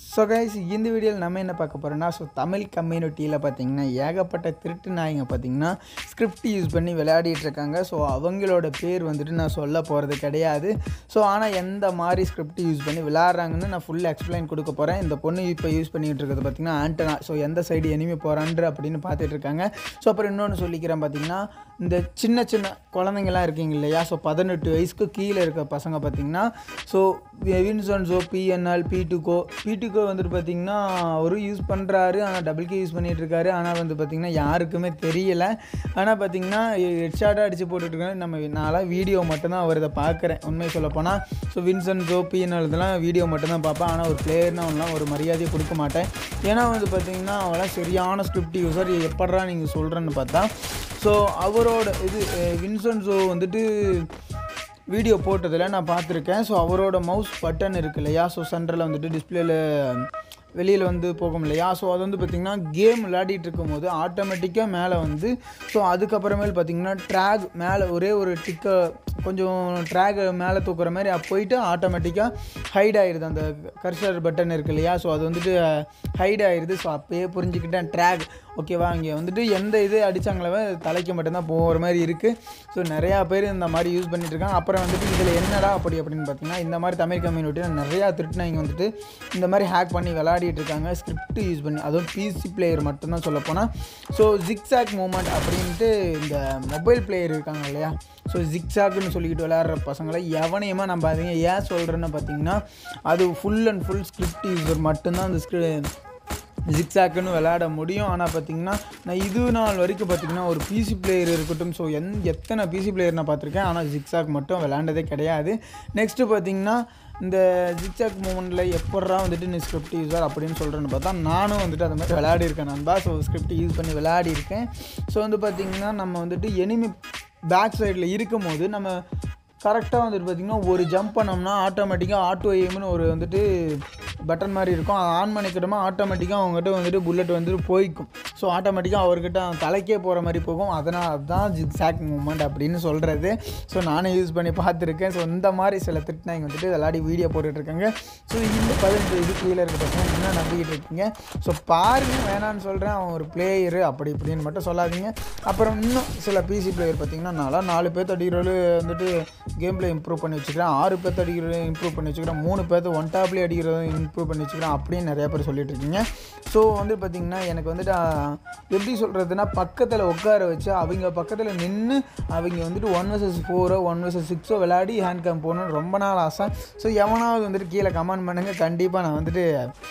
so guys இந்த வீடியோவில் நம்ம என்ன பார்க்க போகிறோம்னா ஸோ தமிழ் கம்யூனிட்டியில் பார்த்தீங்கன்னா ஏகப்பட்ட திருட்டு நாய்ங்க பார்த்தீங்கன்னா ஸ்கிரிப்ட் யூஸ் பண்ணி விளையாடிட்டு இருக்காங்க ஸோ அவங்களோட பேர் வந்துட்டு நான் சொல்ல போகிறது கிடையாது ஸோ ஆனால் எந்த மாதிரி ஸ்கிரிப்ட் யூஸ் பண்ணி விளையாடுறாங்கன்னு நான் ஃபுல் எக்ஸ்பிளைன் கொடுக்க போகிறேன் இந்த பொண்ணு இப்போ யூஸ் பண்ணிகிட்டு இருக்கிறது பார்த்தீங்கன்னா ஆண்டனா ஸோ எந்த சைடு எனிமி போகிறான்ற அப்படின்னு பார்த்துட்டு இருக்காங்க ஸோ அப்புறம் இன்னொன்று சொல்லிக்கிறேன் பார்த்தீங்கன்னா இந்த சின்ன சின்ன குழந்தைங்களாம் இருக்கீங்க இல்லையா ஸோ பதினெட்டு வயசுக்கு கீழே இருக்க பசங்க பார்த்தீங்கன்னா ஸோ வின்சன்ஸோ பிஎன்எல் பி டூக்கோ பி டூக்கோ வந்துட்டு பார்த்தீங்கன்னா அவரும் யூஸ் பண்ணுறாரு ஆனால் டபுள் கே யூஸ் பண்ணிகிட்டு இருக்காரு ஆனால் வந்து பார்த்திங்கன்னா யாருக்குமே தெரியல ஆனால் பார்த்தீங்கன்னா ஹெட்ஷாட்டாக அடித்து போட்டுட்ருக்காங்க நம்ம நான்லாம் வீடியோ மட்டும்தான் அவர் இதை பார்க்குறேன் உண்மையை சொல்ல போனால் ஸோ வின்சன்ஸோ பிஎன்எல் இதெல்லாம் வீடியோ மட்டும்தான் பார்ப்பேன் ஆனால் ஒரு பிளேயர்னு அவன்லாம் ஒரு மரியாதையை கொடுக்க மாட்டேன் ஏன்னா வந்து பார்த்திங்கன்னா அவெல்லாம் சரியான ஸ்கிரிப்ட் யூஸர் எப்பட்றா நீங்கள் சொல்கிறேன்னு பார்த்தா ஸோ அவரோட இது வின்சன்ஸோ வந்துட்டு வீடியோ போட்டதில் நான் பார்த்துருக்கேன் ஸோ அவரோட மவுஸ் பட்டன் இருக்கு இல்லையா ஸோ சென்டரில் வந்துட்டு டிஸ்பிளேல வெளியில் வந்து போகும் இல்லையா ஸோ அது வந்து பார்த்திங்கன்னா கேம் விளையாடிட்டு இருக்கும்போது ஆட்டோமேட்டிக்காக மேலே வந்து ஸோ அதுக்கப்புறமேல் பார்த்திங்கன்னா ட்ராக் மேலே ஒரே ஒரு டிக்கை கொஞ்சம் ட்ராக் மேலே தூக்குற மாதிரி அப்போ போயிட்டு ஆட்டோமேட்டிக்காக ஹைட் ஆயிடுது அந்த கர்சர் பட்டன் இருக்கு இல்லையா ஸோ அது வந்துட்டு ஹைட் ஆயிடுது ஸோ அப்போயே புரிஞ்சுக்கிட்டேன் ட்ராக் ஓகேவா இங்கே வந்துட்டு எந்த இது அடித்தாங்களவே தலைக்கு மட்டும்தான் போகிற மாதிரி இருக்குது ஸோ நிறையா பேர் இந்த மாதிரி யூஸ் பண்ணிட்டு இருக்காங்க அப்புறம் வந்துட்டு இதில் என்னடா அப்படி அப்படின்னு பார்த்தீங்கன்னா இந்த மாதிரி தமிழ் கம்யூனிட்டியில் நிறையா திருட்டுனாங்க வந்துட்டு இந்த மாதிரி ஹேக் பண்ணி விளையாடிட்டு இருக்காங்க ஸ்கிரிப்ட் யூஸ் பண்ணி அதுவும் பிசி பிளேயர் மட்டும்தான் சொல்ல போனால் ஸோ ஜிக்ஸாக் மூமெண்ட் அப்படின்ட்டு இந்த மொபைல் பிளேயர் இருக்காங்க இல்லையா ஸோ ஜிக்ஸாக்னு சொல்லிக்கிட்டு விளையாடுற பசங்களை எவனையுமா நம்ம அதிங்க ஏன் சொல்கிறேன்னு பார்த்தீங்கன்னா அது full and full script user மட்டும்தான் அந்த ஸ்கிரி ஜிக்ஸாக்குன்னு விளையாட முடியும் ஆனால் பார்த்தீங்கன்னா நான் இது நாள் வரைக்கும் பார்த்தீங்கன்னா ஒரு பிசி பிளேயர் இருக்கட்டும் ஸோ எந் எத்தனை பிசி பிளேயர் நான் பார்த்துருக்கேன் ஆனால் ஜிக்ஸாக் மட்டும் விளையாண்டதே கிடையாது நெக்ஸ்ட்டு பார்த்தீங்கன்னா இந்த ஜிக்ஸாக் மூமெண்ட்டில் எப்பட்றா வந்துட்டு நீ ஸ்கிரிப்ட் யூஸர் அப்படின்னு சொல்கிறேன்னு பார்த்தா நானும் வந்துட்டு அந்த மாதிரி விளையாடிருக்கேன் நண்பா ஸோ ஸ்கிரிப்ட் யூஸ் பண்ணி விளையாடிருக்கேன் ஸோ வந்து பார்த்திங்கன்னா நம்ம வந்துட்டு எனிமி பேக் சைடில் இருக்கும் போது நம்ம கரெக்டாக வந்துட்டு பார்த்திங்கன்னா ஒரு ஜம்ப் பண்ணோம்னா ஆட்டோமேட்டிக்காக ஆட்டோ எய்ம்னு ஒரு வந்துட்டு பட்டன் மாதிரி இருக்கும் அதை ஆன் பண்ணிக்கிட்டோமா ஆட்டோமேட்டிக்காக அவங்ககிட்ட வந்துட்டு புல்லட் வந்துட்டு போய்க்கும் ஸோ ஆட்டோமேட்டிக்காக அவர்கிட்ட தலைக்கே போகிற மாதிரி போகும் அதனால் அதுதான் ஜிக்ஸாக் மூமெண்ட் அப்படின்னு சொல்கிறது ஸோ நானும் யூஸ் பண்ணி பார்த்துருக்கேன் ஸோ இந்த மாதிரி சில திட்டினாங்க வந்துட்டு விளையாடி வீடியோ போட்டுட்ருக்காங்க ஸோ இந்த பதினெட்டு இது கீழே இருக்க பசங்க என்ன நம்பிக்கிட்டு இருக்கீங்க ஸோ பாருங்கள் வேணான்னு சொல்கிறேன் அவன் ஒரு பிளேயரு அப்படி இப்படின்னு மட்டும் சொல்லாதீங்க அப்புறம் இன்னும் சில பிசி பிளேயர் பார்த்தீங்கன்னா நான்லாம் நாலு பேர்த்து அடிக்கிறவரு வந்துட்டு கேம் பிளே இம்ப்ரூவ் பண்ணி வச்சுக்கிறேன் ஆறு பேர்த்து அடிக்கிறது இம்ப்ரூவ் பண்ணி வச்சுக்கிறேன் மூணு பேர்த்து ஒன் டாப்லேயே அடிக்கிறதும் இம்ப்ரூவ் பண்ணி வச்சுக்கிறேன் அப்படின்னு நிறையா பேர் சொல்லிட்டு இருக்கீங்க ஸோ வந்து பார்த்திங்கன்னா எனக்கு வந்துட்டு ஆஹ், எப்படி சொல்கிறதுனா பக்கத்தில் உட்கார வச்சு அவங்க பக்கத்தில் நின்று அவங்க வந்துட்டு ஒன் வர்சஸ் ஃபோரோ ஒன் வர்சஸ் சிக்ஸோ விளையாடி ஹேண்ட் கேம் போகணுன்னு ரொம்ப நாள் ஆசை ஸோ எவனாவது வந்துட்டு கீழே கமெண்ட் பண்ணுங்கள் கண்டிப்பாக நான் வந்துட்டு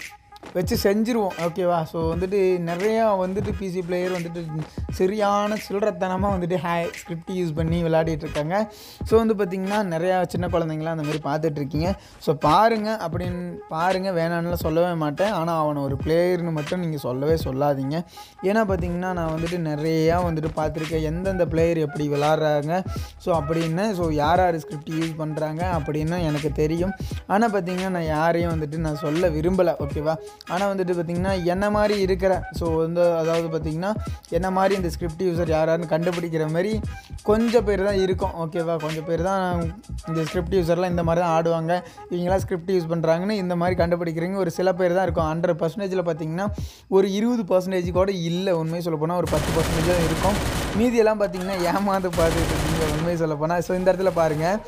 வச்சு செஞ்சுருவோம் ஓகேவா ஸோ வந்துட்டு நிறையா வந்துட்டு பிசி பிளேயர் வந்துட்டு சரியான சில்லறத்தனமாக வந்துட்டு ஹே ஸ்கிரிப்ட் யூஸ் பண்ணி விளையாடிட்டு இருக்காங்க ஸோ வந்து பார்த்திங்கன்னா நிறையா சின்ன குழந்தைங்களாம் அந்த மாதிரி பார்த்துட்டு இருக்கீங்க ஸோ பாருங்கள் அப்படின்னு பாருங்கள் வேணான்னுலாம் சொல்லவே மாட்டேன் ஆனால் அவனை ஒரு பிளேயர்னு மட்டும் நீங்கள் சொல்லவே சொல்லாதீங்க ஏன்னா பார்த்தீங்கன்னா நான் வந்துட்டு நிறையா வந்துட்டு பார்த்துருக்கேன் எந்தெந்த பிளேயர் எப்படி விளாட்றாங்க ஸோ அப்படின்னு ஸோ யார் யார் ஸ்கிரிப்ட் யூஸ் பண்ணுறாங்க அப்படின்னு எனக்கு தெரியும் ஆனால் பார்த்தீங்கன்னா நான் யாரையும் வந்துட்டு நான் சொல்ல விரும்பலை ஓகேவா ஆனால் வந்துட்டு பார்த்திங்கன்னா என்ன மாதிரி இருக்கிற ஸோ வந்து அதாவது பார்த்திங்கன்னா என்ன மாதிரி இந்த ஸ்கிரிப்ட் யூசர் யார் யாருன்னு கண்டுபிடிக்கிற மாதிரி கொஞ்சம் பேர் தான் இருக்கும் ஓகேவா கொஞ்சம் பேர் தான் இந்த ஸ்கிரிப்ட் யூசர்லாம் இந்த மாதிரி தான் ஆடுவாங்க இவங்களாம் ஸ்கிரிப்ட் யூஸ் பண்ணுறாங்கன்னு இந்த மாதிரி கண்டுபிடிக்கிறீங்க ஒரு சில பேர் தான் இருக்கும் ஹண்ட்ரட் பர்சன்டேஜில் பார்த்தீங்கன்னா ஒரு இருபது பர்சன்டேஜ் கூட இல்லை உண்மையை சொல்ல போனால் ஒரு பத்து பர்சன்டேஜ் தான் இருக்கும் மீதியெல்லாம் பார்த்தீங்கன்னா ஏமாந்து பார்த்துட்டு இருக்கீங்க உண்மையை சொல்ல போனால் ஸோ இந்த இடத்துல பாருங்கள்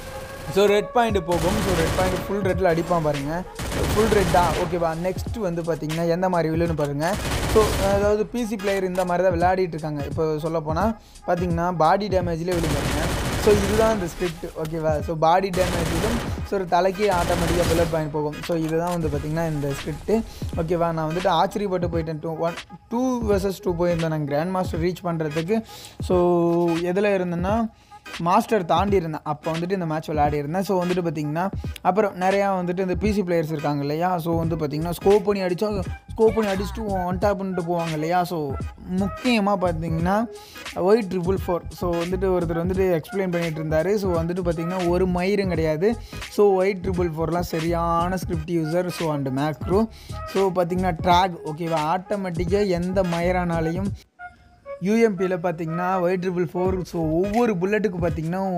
ஸோ ரெட் பாயிண்ட் போகும் ஸோ ரெட் பாயிண்ட் ஃபுல் ரெட்டில் அடிப்பான் பாருங்கள் ஃபுல் ரெட்டா ஓகேவா நெக்ஸ்ட் வந்து பார்த்தீங்கன்னா எந்த மாதிரி வில்லுன்னு பாருங்கள் ஸோ அதாவது பிசி பிளேயர் இந்த மாதிரி தான் விளையாடிட்டு இருக்காங்க இப்போ சொல்ல போனால் பார்த்தீங்கன்னா பாடி டேமேஜ்லேயே விழுந்தாங்க ஸோ இதுதான் இந்த ஸ்கிரிப்ட் ஓகேவா ஸோ பாடி டேமேஜிலும் ஸோ ஒரு தலைக்கு ஆட்டோமேட்டிக்காக புல்லட் பாயிண்ட் போகும் ஸோ இதுதான் வந்து பார்த்திங்கன்னா இந்த ஸ்கிரிப்ட் ஓகேவா நான் வந்துட்டு ஆச்சரியப்பட்டு போயிட்டேன் two one two versus two போயிருந்தேன் நான் கிராண்ட் மாஸ்டர் ரீச் பண்ணுறதுக்கு ஸோ எதில் இருந்தேன்னா மாஸ்டர் தாண்டி இருந்தேன் அப்போ வந்துட்டு இந்த மேட்ச் விளையாடி இருந்தேன் ஸோ வந்துட்டு பார்த்திங்கன்னா அப்புறம் நிறையா வந்துட்டு இந்த பிசி பிளேயர்ஸ் இருக்காங்க இல்லையா ஸோ வந்து பார்த்திங்கன்னா ஸ்கோப் பண்ணி அடித்தா ஸ்கோப் பண்ணி அடிச்சுட்டு ஒன் டாப் பண்ணிட்டு போவாங்க இல்லையா ஸோ முக்கியமாக பார்த்தீங்கன்னா ஒய் ட்ரிபிள் ஃபோர் ஸோ வந்துட்டு ஒருத்தர் வந்துட்டு எக்ஸ்பிளைன் பண்ணிட்டு இருந்தார் ஸோ வந்துட்டு பார்த்திங்கன்னா ஒரு மயிரும் கிடையாது ஸோ ஒய் ட்ரிபிள் ஃபோர்லாம் சரியான script user so and macro so பார்த்திங்கன்னா ட்ராக் ஓகேவா ஆட்டோமேட்டிக்காக எந்த மயிரானாலையும் யூஎம்பியில் பார்த்தீங்கன்னா ஒய் ட்ரிபிள் ஃபோர் ஸோ ஒவ்வொரு புல்லட்டுக்கு பார்த்தீங்கன்னா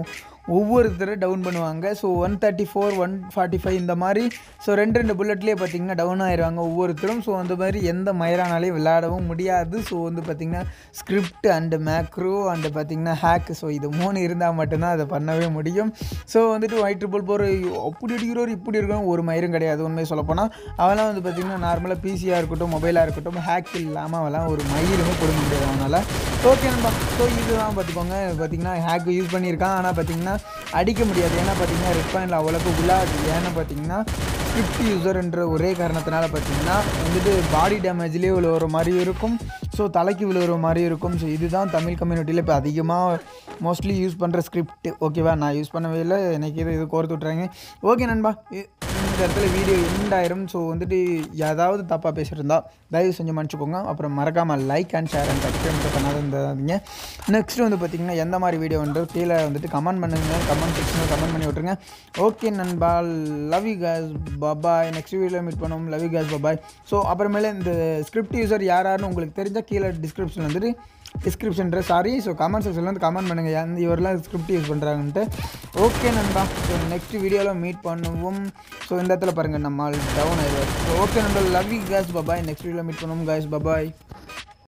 ஒவ்வொருத்தரை டவுன் பண்ணுவாங்க so one thirty four one forty five இந்த மாதிரி ஸோ ரெண்டு ரெண்டு புல்லட்லேயே பார்த்தீங்கன்னா டவுன் ஆயிடுவாங்க ஒவ்வொருத்தரும் ஸோ அந்த மாதிரி எந்த மயிரானாலையும் விளையாடவும் முடியாது ஸோ வந்து பார்த்திங்கன்னா ஸ்கிரிப்ட் அண்டு மேக்ரோ அண்டு பார்த்திங்கன்னா ஹேக் ஸோ இது மூணு இருந்தால் மட்டும்தான் அதை பண்ணவே முடியும் ஸோ வந்துட்டு ஒயிட் ட்ரிபிள் போர் அப்படி அடிக்கிறோர் இப்படி இருக்கிறோம் ஒரு மயிரும் கிடையாது உண்மையை சொல்லப்போனால் அவெல்லாம் வந்து பார்த்திங்கன்னா நார்மலாக பிசியாக இருக்கட்டும் மொபைலாக இருக்கட்டும் ஹேக் இல்லாமல் அவெல்லாம் ஒரு மயிருமே கொடுக்க முடியாது அவனால் ஓகே நண்பா ஸோ இதுதான் பார்த்துக்கோங்க பார்த்திங்கன்னா ஹேக் யூஸ் பண்ணியிருக்கான் ஆனால் பார்த்திங்கன்னா அடிக்க முடியாது ஏன்னா பார்த்திங்கன்னா ரெட் பாயிண்டில் அவ்வளோக்கு விழாது ஏன்னா பார்த்திங்கன்னா ஸ்கிரிப்ட் யூசர்ன்ற ஒரே காரணத்தினால பார்த்திங்கன்னா வந்துட்டு பாடி டேமேஜ்லேயே விழுவுற மாதிரி இருக்கும் ஸோ தலைக்கு விழுவுற மாதிரி இருக்கும் ஸோ இதுதான் தமிழ் கம்யூனிட்டியில் இப்போ அதிகமாக மோஸ்ட்லி யூஸ் பண்ணுற ஸ்கிரிப்ட் ஓகேவா நான் யூஸ் பண்ணவே இல்லை எனக்கு இது இது கோர்த்து விட்றாங்க ஓகே நண்பா இ- இந்த இடத்துல வீடியோ எண்ட் ஆயிரும் ஸோ வந்துட்டு ஏதாவது தப்பாக பேசியிருந்தா தயவு செஞ்சு மன்னிச்சுக்கோங்க அப்புறம் மறக்காமல் like and share and subscribe பண்ணாத இருந்தீங்க நெக்ஸ்ட் வந்து பார்த்திங்கன்னா எந்த மாதிரி வீடியோன்றது கீழே வந்துட்டு கமெண்ட் பண்ணுங்க கமெண்ட் செக்ஷனில் கமெண்ட் பண்ணி விட்ருங்க ஓகே நண்பா love you guys bye bye next வீடியோவில் மீட் பண்ணுவோம் love you guys bye bye so அப்புறமேல இந்த ஸ்கிரிப்ட் யூசர் யார் யாருன்னு உங்களுக்கு தெரிஞ்சால் கீழே டிஸ்கிரிப்ஷன் வந்துட்டு டிஸ்கிரிப்ஷன்ற சாரி ஸோ கமெண்ட் செக்ஷனில் வந்து கமெண்ட் பண்ணுங்கள் எந்த இவரெல்லாம் ஸ்கிரிப்ட் யூஸ் பண்ணுறாங்கன்ட்டு ஓகே நண்பா ஸோ நெக்ஸ்ட் வீடியோவில் மீட் பண்ணுவோம் ஸோ இந்த இடத்துல பாருங்கள் நம்ம டவுன் ஆயிடுவார் ஸோ ஓகே நண்பா love you guys bye bye next வீடியோவில் மீட் பண்ணுவோம் கேஸ் பபாய்